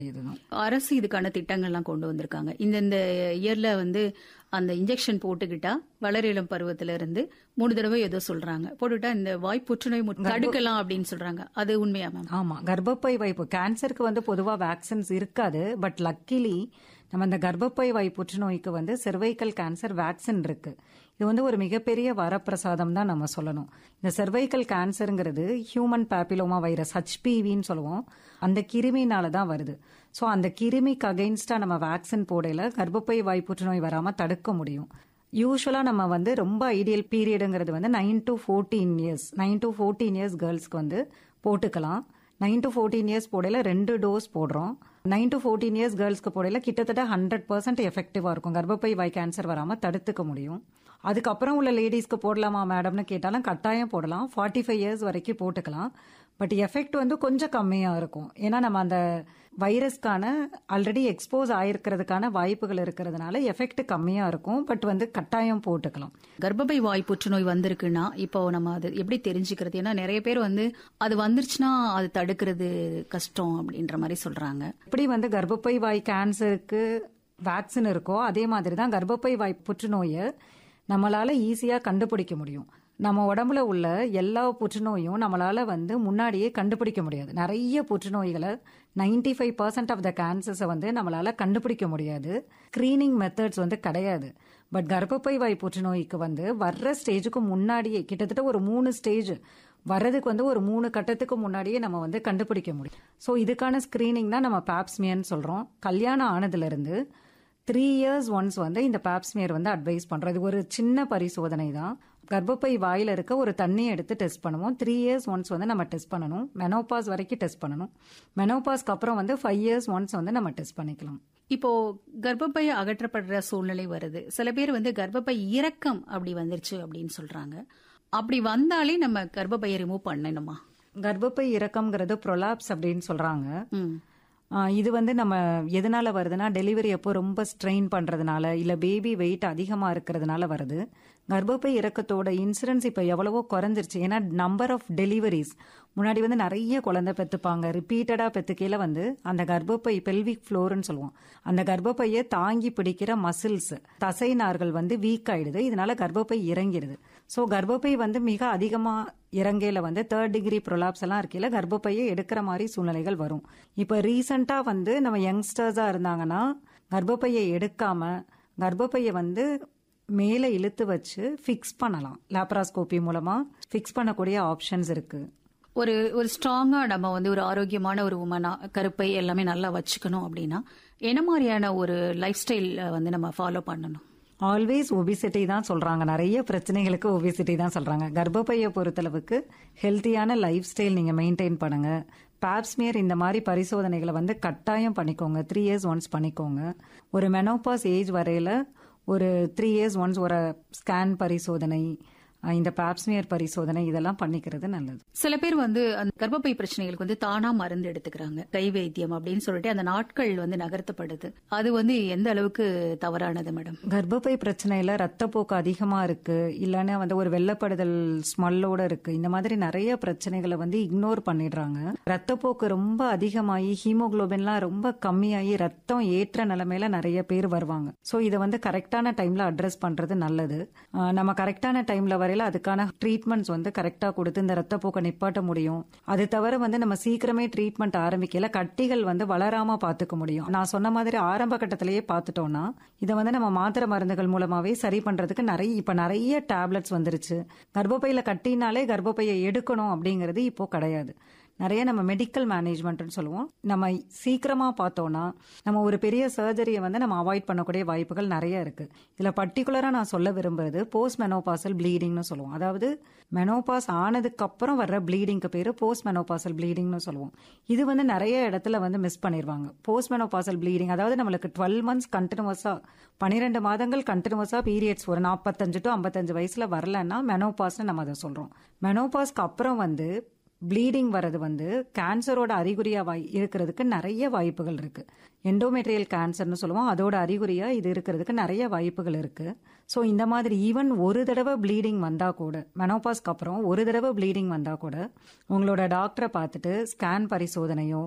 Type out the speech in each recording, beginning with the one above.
இதுதான் அரசு இதுக்கான திட்டங்கள்லாம் கொண்டு வந்திருக்காங்க இந்த இந்த இயர்ல வந்து அந்த இன்ஜெக்ஷன் போட்டுக்கிட்டா வளர் இளம் பருவத்துல இருந்து மூணு தடவை ஏதோ சொல்றாங்க போட்டுட்டா இந்த வாய் புற்றுநோய் மு- தடுக்கலாம் அப்படின்னு சொல்றாங்க அது உண்மையா மேம் ஆமா கர்ப்பப்பை வாய்ப்பு கேன்சருக்கு வந்து பொதுவா வேக்சின்ஸ் இருக்காது பட் லக்கிலி நம்ம இந்த கர்ப்பப்பை வாய் புற்றுநோய்க்கு வந்து செர்வைக்கல் கேன்சர் வேக்சின் இருக்கு இது வந்து ஒரு மிகப்பெரிய வரப்பிரசாதம் தான் நம்ம சொல்லணும் இந்த செர்வைக்கல் கேன்சருங்கிறது ஹியூமன் பேப்பிலோமா வைரஸ் ஹச்பிவின்னு சொல்லுவோம் அந்த கிருமினால தான் வருது ஸோ அந்த கிருமிக்கு அகைன்ஸ்டா நம்ம வேக்சின் போடையில கர்ப்பப்பை வாய் புற்றுநோய் வராம தடுக்க முடியும் யூஸ்வலா நம்ம வந்து ரொம்ப ஐடியல் பீரியடுங்கிறது வந்து nine to fourteen years nine to fourteen years கேர்ள்ஸ்க்கு வந்து போட்டுக்கலாம் நைன் டு ஃபோர்டீன் இயர்ஸ் போடையில ரெண்டு டோஸ் போடுறோம் நைன் டு ஃபோர்டீன் இயர்ஸ் கேர்ள்ஸ்க்கு போடையில கிட்டத்தட்ட ஹண்ட்ரட் பர்சன்ட் எஃபெக்டிவா இருக்கும் கர்ப்பப்பை வாய் கேன்சர் வராம தடுத்துக்க முடியும் அதுக்கப்புறம் உள்ள லேடிஸ்க்கு போடலாமா மேடம்னு கேட்டாலும் கட்டாயம் போடலாம் ஃபார்ட்டி ஃபைவ் இயர்ஸ் வரைக்கும் போட்டுக்கலாம் பட் எஃபெக்ட் வந்து கொஞ்சம் கம்மியா இருக்கும் ஏன்னா நம்ம அந்த வைரஸ்க்கான ஆல்ரெடி எக்ஸ்போஸ் ஆயிருக்கிறதுக்கான வாய்ப்புகள் இருக்கிறதுனால எஃபெக்ட் கம்மியா இருக்கும் பட் வந்து கட்டாயம் போட்டுக்கலாம் கர்ப்பப்பை வாய் புற்றுநோய் வந்திருக்குன்னா இப்போ நம்ம அது எப்படி தெரிஞ்சுக்கிறது ஏன்னா நிறைய பேர் வந்து அது வந்துருச்சுன்னா அது தடுக்கிறது கஷ்டம் அப்படின்ற மாதிரி சொல்றாங்க எப்படி வந்து கர்ப்பப்பை வாய் கேன்சருக்கு வேக்சின் இருக்கோ அதே மாதிரி தான் கர்ப்பப்பை வாய் புற்றுநோயை நம்மளால ஈஸியா கண்டுபிடிக்க முடியும் நம்ம உடம்புல உள்ள எல்லா புற்றுநோயும் நம்மளால வந்து முன்னாடியே கண்டுபிடிக்க முடியாது நிறைய புற்றுநோய்களை 95% ஃபைவ் பர்சன்ட் ஆஃப் த கேன்சர்ஸை வந்து நம்மளால கண்டுபிடிக்க முடியாது ஸ்கிரீனிங் மெத்தட்ஸ் வந்து கிடையாது பட் கர்ப்பப்பை வாய் புற்றுநோய்க்கு வந்து வர்ற ஸ்டேஜுக்கு முன்னாடியே கிட்டத்தட்ட ஒரு மூணு ஸ்டேஜ் வர்றதுக்கு வந்து ஒரு மூணு கட்டத்துக்கு முன்னாடியே நம்ம வந்து கண்டுபிடிக்க முடியும் ஸோ இதுக்கான ஸ்கிரீனிங் தான் நம்ம பேப்ஸ்மியர்னு சொல்றோம் கல்யாணம் ஆனதுல இருந்து த்ரீ இயர்ஸ் ஒன்ஸ் வந்து இந்த பேப்ஸ்மியர் வந்து அட்வைஸ் பண்றோம் இது ஒரு சின்ன பரிசோதனை தான் கர்ப்பப்பை வாயில இருக்க ஒரு தண்ணியை எடுத்து டெஸ்ட் பண்ணுவோம் த்ரீ இயர்ஸ் ஒன்ஸ் வந்து நம்ம டெஸ்ட் பண்ணணும் மெனோபாஸ் வரைக்கும் டெஸ்ட் பண்ணணும் மெனோபாஸ்க்கு அப்புறம் வந்து ஃபைவ் இயர்ஸ் ஒன்ஸ் வந்து நம்ம டெஸ்ட் பண்ணிக்கலாம் இப்போ கர்ப்பப்பை அகற்றப்படுற சூழ்நிலை வருது சில பேர் வந்து கர்ப்பப்பை இறக்கம் அப்படி வந்துருச்சு அப்படின்னு சொல்றாங்க அப்படி வந்தாலே நம்ம கர்ப்பப்பையை ரிமூவ் பண்ணணுமா கர்ப்பப்பை இறக்கம்ங்கிறது ப்ரொலாப்ஸ் அப்படின்னு சொல்றாங்க ம் ஆ, இது வந்து நம்ம எதனால வருதுன்னா டெலிவரி அப்போ ரொம்ப ஸ்ட்ரெயின் பண்றதுனால இல்ல பேபி வெயிட் அதிகமா இருக்கிறதுனால வருது கர்ப்பப்பை இறக்கத்தோட இன்சூரன்ஸ் இப்ப எவ்வளவோ குறைஞ்சிருச்சு ஏன்னா நம்பர் ஆஃப் டெலிவரிஸ் முன்னாடி வந்து நிறைய குழந்தை பெத்துப்பாங்க ரிப்பீட்டடா பெத்துக்கையில வந்து அந்த கர்ப்பப்பை பெல்விக் ஃப்ளோர்னு சொல்லுவோம் அந்த கர்ப்பப்பையை தாங்கி பிடிக்கிற மசில்ஸ் தசை நார்கள் வந்து வீக் ஆயிடுது இதனால கர்ப்பப்பை இறங்கிடுது ஸோ கர்ப்பப்பை வந்து மிக அதிகமா இறங்கையில வந்து தேர்ட் டிகிரி ப்ரொலாப்ஸ் எல்லாம் இருக்கையில கர்ப்பப்பையை எடுக்கிற மாதிரி சூழ்நிலைகள் வரும் இப்போ ரீசெண்டா வந்து நம்ம யங்ஸ்டர்ஸா இருந்தாங்கன்னா கர்ப்பப்பையை எடுக்காம கர்ப்பப்பையை வந்து மேலே இழுத்து வச்சு ஃபிக்ஸ் பண்ணலாம் லாப்ராஸ்கோபி மூலமா ஃபிக்ஸ் பண்ணக்கூடிய ஆப்ஷன்ஸ் இருக்கு ஒரு ஒரு ஸ்ட்ராங்கா நம்ம வந்து ஒரு ஆரோக்கியமான ஒரு உமனா கருப்பை எல்லாமே நல்லா வச்சுக்கணும் அப்படின்னா என்ன மாதிரியான ஒரு லைஃப் ஸ்டைல் வந்து நம்ம ஃபாலோ பண்ணணும் ஆல்வேஸ் ஒபிசிட்டி தான் சொல்றாங்க நிறைய பிரச்சனைகளுக்கு ஒபிசிட்டி தான் சொல்றாங்க கர்ப்பப்பையை பொறுத்தளவுக்கு ஹெல்த்தியான லைஃப் ஸ்டைல் நீங்க மெயின்டைன் பண்ணுங்க பாப்ஸ்மியர் இந்த மாதிரி பரிசோதனைகளை வந்து கட்டாயம் பண்ணிக்கோங்க த்ரீ இயர்ஸ் ஒன்ஸ் பண்ணிக்கோங்க ஒரு மெனோபாஸ் ஏஜ் வரையில ஒரு த்ரீ இயர்ஸ் ஒன்ஸ் ஒரு ஸ்கேன் பரிசோதனை அஹ் இந்த பாப்ஸ்மியர் பரிசோதனை இதெல்லாம் பண்ணிக்கிறது நல்லது சில பேர் வந்து அந்த கர்ப்பப்பை பிரச்சனைகளுக்கு வந்து தானா மருந்து எடுத்துக்கிறாங்க கை வைத்தியம் அப்படின்னு சொல்லிட்டு அந்த நாட்கள் வந்து நகர்த்தப்படுது அது வந்து எந்த அளவுக்கு தவறானது மேடம் கர்ப்பப்பை பிரச்சனையில ரத்தப்போக்கு அதிகமா இருக்கு இல்லைன்னா வந்து ஒரு வெள்ளப்படுதல் ஸ்மெல்லோட இருக்கு இந்த மாதிரி நிறைய பிரச்சனைகளை வந்து இக்னோர் பண்ணிடுறாங்க ரத்தப்போக்கு ரொம்ப அதிகமாகி ஹீமோகுளோபின்லாம் ரொம்ப கம்மியாகி ரத்தம் ஏற்ற நிலைமையில நிறைய பேர் வருவாங்க ஸோ இதை வந்து கரெக்டான டைம்ல அட்ரஸ் பண்றது நல்லது ஆஹ் நம்ம கரெக்டான டைம்ல வரையில அதுக்கான ட்ரீட்மெண்ட்ஸ் வந்து கரெக்டா கொடுத்து இந்த ரத்தப்போக்கை நிப்பாட்ட முடியும் அது தவிர வந்து நம்ம சீக்கிரமே ட்ரீட்மெண்ட் ஆரம்பிக்கல கட்டிகள் வந்து வளராம பாத்துக்க முடியும் நான் சொன்ன மாதிரி ஆரம்ப கட்டத்திலேயே பார்த்துட்டோம்னா இதை வந்து நம்ம மாத்திரை மருந்துகள் மூலமாவே சரி பண்றதுக்கு நிறைய இப்ப நிறைய டேப்லெட்ஸ் வந்துருச்சு கர்ப்பப்பையில கட்டினாலே கர்ப்பப்பையை எடுக்கணும் அப்படிங்கிறது இப்போ கிடையாது நிறைய நம்ம மெடிக்கல் மேனேஜ்மெண்ட்னு சொல்லுவோம் நம்ம சீக்கிரமா பார்த்தோம்னா நம்ம ஒரு பெரிய சர்ஜரியை வந்து நம்ம அவாய்ட் பண்ணக்கூடிய வாய்ப்புகள் நிறைய இருக்கு இதுல பர்டிகுலரா நான் சொல்ல விரும்புறது போஸ்ட் மெனோபாசல் ப்ளீடிங்னு சொல்லுவோம் அதாவது மெனோபாஸ் ஆனதுக்கு அப்புறம் வர்ற ப்ளீடிங்க்கு பேரு போஸ்ட் மெனோபாசல் ப்ளீடிங்னு சொல்லுவோம் இது வந்து நிறைய இடத்துல வந்து மிஸ் பண்ணிடுவாங்க போஸ்ட் மெனோபாசல் ப்ளீடிங் அதாவது நம்மளுக்கு டுவெல் மந்த்ஸ் கண்டினியூஸா பன்னிரெண்டு மாதங்கள் கண்டினியூஸா பீரியட்ஸ் ஒரு நாற்பத்தஞ்சு டு ஐம்பத்தஞ்சு வயசுல வரலன்னா மெனோபாஸ்னு நம்ம அதை சொல்றோம் மெனோபாஸ்க்கு அப்புறம் வந்து ப்ளீடிங் வர்றது வந்து கேன்சரோட அறிகுறியா வாய் இருக்கிறதுக்கு நிறைய வாய்ப்புகள் இருக்கு எண்டோமெட்ரியல் கேன்சர்னு சொல்லுவோம் அதோட அறிகுறியா இது இருக்கிறதுக்கு நிறைய வாய்ப்புகள் இருக்கு ஸோ இந்த மாதிரி ஈவன் ஒரு தடவை ப்ளீடிங் வந்தா கூட மெனோபாஸ்க்கு அப்புறம் ஒரு தடவை ப்ளீடிங் வந்தா கூட உங்களோட டாக்டரை பார்த்துட்டு ஸ்கேன் பரிசோதனையோ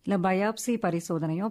இல்ல பயாப்சி பரிசோதனையோ